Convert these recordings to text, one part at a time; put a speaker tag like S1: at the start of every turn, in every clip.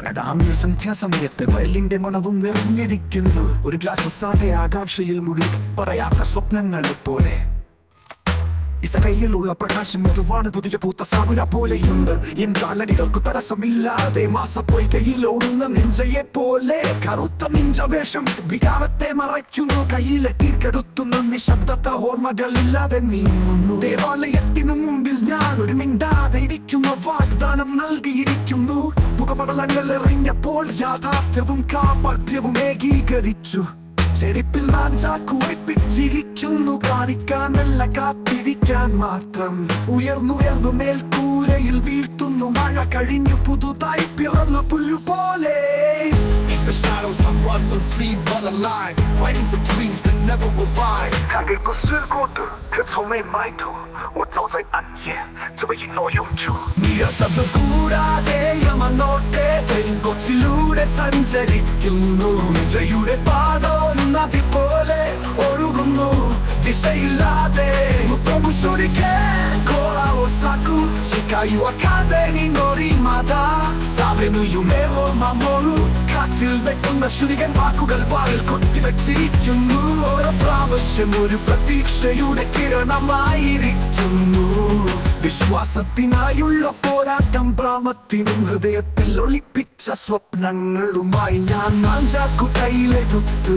S1: പ്രണാമ്യ സന്ധ്യാസമയത്ത് വയലിന്റെ മണവും നിറഞ്ഞിരിക്കുന്നു ഒരു ഗ്ലാസ് സാന്റെ ആകാംക്ഷയിൽ മുടി പറയാത്ത സ്വപ്നങ്ങൾ പോലെ ഇസകയിലുള്ള പ്രകാശം മധുവാണ് തുതിയ പൂത്ത സാമുര പോലെയുണ്ട് എൻ കാലടികൾക്ക് തടസ്സമില്ലാതെ മാസപ്പൊയ്കയിൽ ഓടുന്ന നെഞ്ചയെ പോലെ കറുത്ത നിഞ്ച വേഷം വികാരത്തെ മറയ്ക്കുന്നു കയ്യിലെ തീർക്കെടുത്തുന്ന നിശബ്ദത ഓർമ്മകളില്ലാതെ നീങ്ങുന്നു ദേവാലയത്തിനു മുമ്പിൽ ഞാൻ ഒരു മിണ്ടാതെ ഇരിക്കുന്ന വാഗ്ദാനം നൽകിയിരിക്കുന്നു മുഖപടലങ്ങൾ എറിഞ്ഞപ്പോൾ യാഥാർത്ഥ്യവും കാപട്യവും ഏകീകരിച്ചു ചെരിപ്പിൽ നാഞ്ചാക്കു വെപ്പിച്ചിരിക്കുന്നു കാണിക്കാനല്ല കാത്തിരിക്കാൻ മാത്രം ഉയർന്നുയർന്നു മേൽക്കൂരയിൽ വീഴ്ത്തുന്നു മഴ കഴിഞ്ഞു പുതുതായി പിറന്ന പുല്ലു പോലെ
S2: The shadows I'm running, see but alive Fighting for dreams that never will buy
S1: 가게 것을 고도 그 처음의 마이도 어쩌지 않게 저의 노용주 미어서도 കൂടാതെ야만 너때 된 꽃일ൂടെ സഞ്ചരിക്കുന്നു ജയുടെ പാതോ는 നദി പോലെ ഒഴുകുന്നു ദിശയില്ലാതെ 무소리게 돌아오사쿠 시카이와 카제니 놀이마다 사베는 유메로 마모루 കാറ്റിൽ വെക്കുന്ന ശുരികൻ വാക്കുകൾ വാളിൽ കൊത്തിവെച്ചിരിക്കുന്നു ഓരോ പ്രാവശ്യം ഒരു പ്രതീക്ഷയുടെ കിരണമായിരിക്കുന്നു വിശ്വാസത്തിനായുള്ള പോരാട്ടം പ്രാമത്തിനും ഹൃദയത്തിൽ ഒളിപ്പിച്ച സ്വപ്നങ്ങളുമായി ഞാൻ നാഞ്ചാക്കുട്ടയിലെടുത്ത്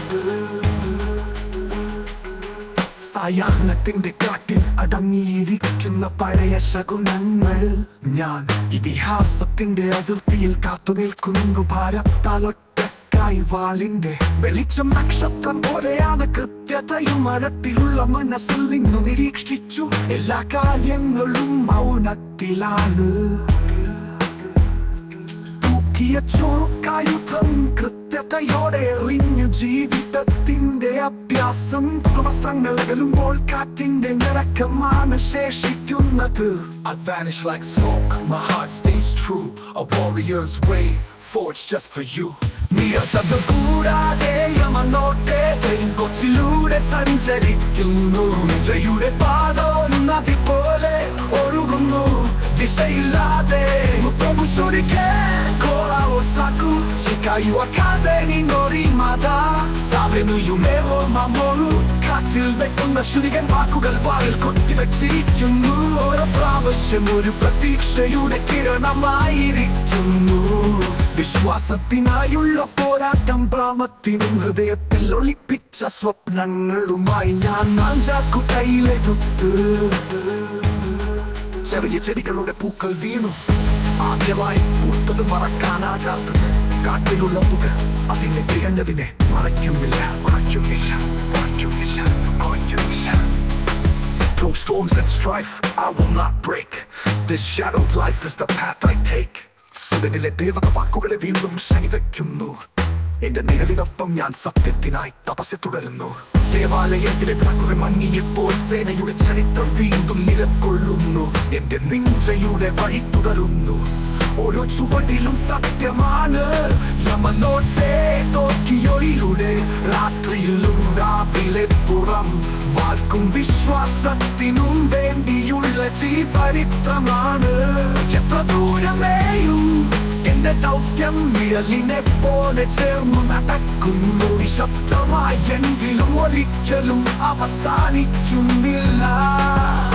S1: സായാഹ്നത്തിന്റെ കാട്ടിൽ അടങ്ങിയിരിക്കുന്ന പഴയ ശകുനങ്ങൾ ഞാൻ ഇതിഹാസത്തിന്റെ അതിർത്തിയിൽ കാത്തു നിൽക്കുന്നു ഭാരത്താലൊറ്റക്കായി വാളിന്റെ വെളിച്ചം നക്ഷത്രം പോലെയാണ് കൃത്യതയും മരത്തിലുള്ള മനസ്സിൽ നിന്നു നിരീക്ഷിച്ചു എല്ലാ കാര്യങ്ങളും മൗനത്തിലാണ് തൂക്കിയ ചോക്കായുധം കൃത്യതയോടെ എറിഞ്ഞു ജീവിതത്തിന്റെ അഭ്യാസം ദിവസങ്ങൾ അകലുമ്പോൾ കാറ്റിന്റെ നിറക്കമാണ് ശേഷിക്കുന്നത്
S2: I vanish like smoke, my heart stays true A warrior's way, forged just for you
S1: നീയശബ്ദം കൂടാതെ യമനോട്ടെ കൊച്ചിലൂടെ സഞ്ചരിക്കുന്നു ജയുടെ പാതോനും നദി പോലെ ഒഴുകുന്നു ദിശയില്ലാതെ മുത്തോമുഷുരിക്കെ കോറാവോസാക്കു ശിക്കായുവ കാസേനി നോറിമാത സാബെനു യുമേവോ മാമോറു കാറ്റിൽ വെക്കുന്ന ശുരികൻ വാക്കുകൾ വാളിൽ കൊത്തിവെച്ചിരിക്കുന്നു ഓരോ പ്രാവശ്യം ഒരു പ്രതീക്ഷയുടെ കിരണമായിരിക്കുന്നു വിശ്വാസത്തിനായുള്ള പോരാട്ടം പ്രാമത്തിനും ഹൃദയത്തിൽ ഒളിപ്പിച്ച സ്വപ്നങ്ങളുമായി ഞാൻ നാഞ്ചാക്കുട്ടയിലെടുത്ത് ചെറിയ ചെടികളുടെ പൂക്കൾ വീണു ആദ്യമായി പൂത്തത് മറക്കാനാകാത്തത് കാട്ടിലുള്ള പുക അതിനെ തികഞ്ഞതിനെ മറയ്ക്കുന്നില്ല മറയ്ക്കുന്നില്ല മറയ്ക്കുന്നില്ല മറയ്ക്കുന്നില്ല Through storms and strife, I will not break. This shadowed life is the path I take. സുതനിലെ ദേവത വാക്കുകളെ വീണ്ടും ശനിവയ്ക്കുന്നു എന്റെ നിഴലിനൊപ്പം ഞാൻ സത്യത്തിനായി തപസ് തുടരുന്നു ദേവാലയത്തിലെ വിളക്കുകൾ മങ്ങിയപ്പോൾ സേനയുടെ ചരിത്രം വീണ്ടും നിലകൊള്ളുന്നു എന്റെ നിഞ്ചയുടെ വഴി തുടരുന്നു ഓരോ ചുവടിലും സത്യമാണ് യമനോട്ടെ തോക്കിയോയിലൂടെ രാത്രിയിലും രാവിലെ പുറം വാർക്കും വിശ്വാസത്തിനും വേണ്ടിയുള്ള ജീവരിത്രമാണ് എത്ര ദൂരമേയും എന്റെ ദൗത്യം നിഴലിനെ പോലെ ചേർന്നു നടക്കുന്നു നിശബ്ദമായി എങ്കിലും ഒരിക്കലും അവസാനിക്കുന്നില്ല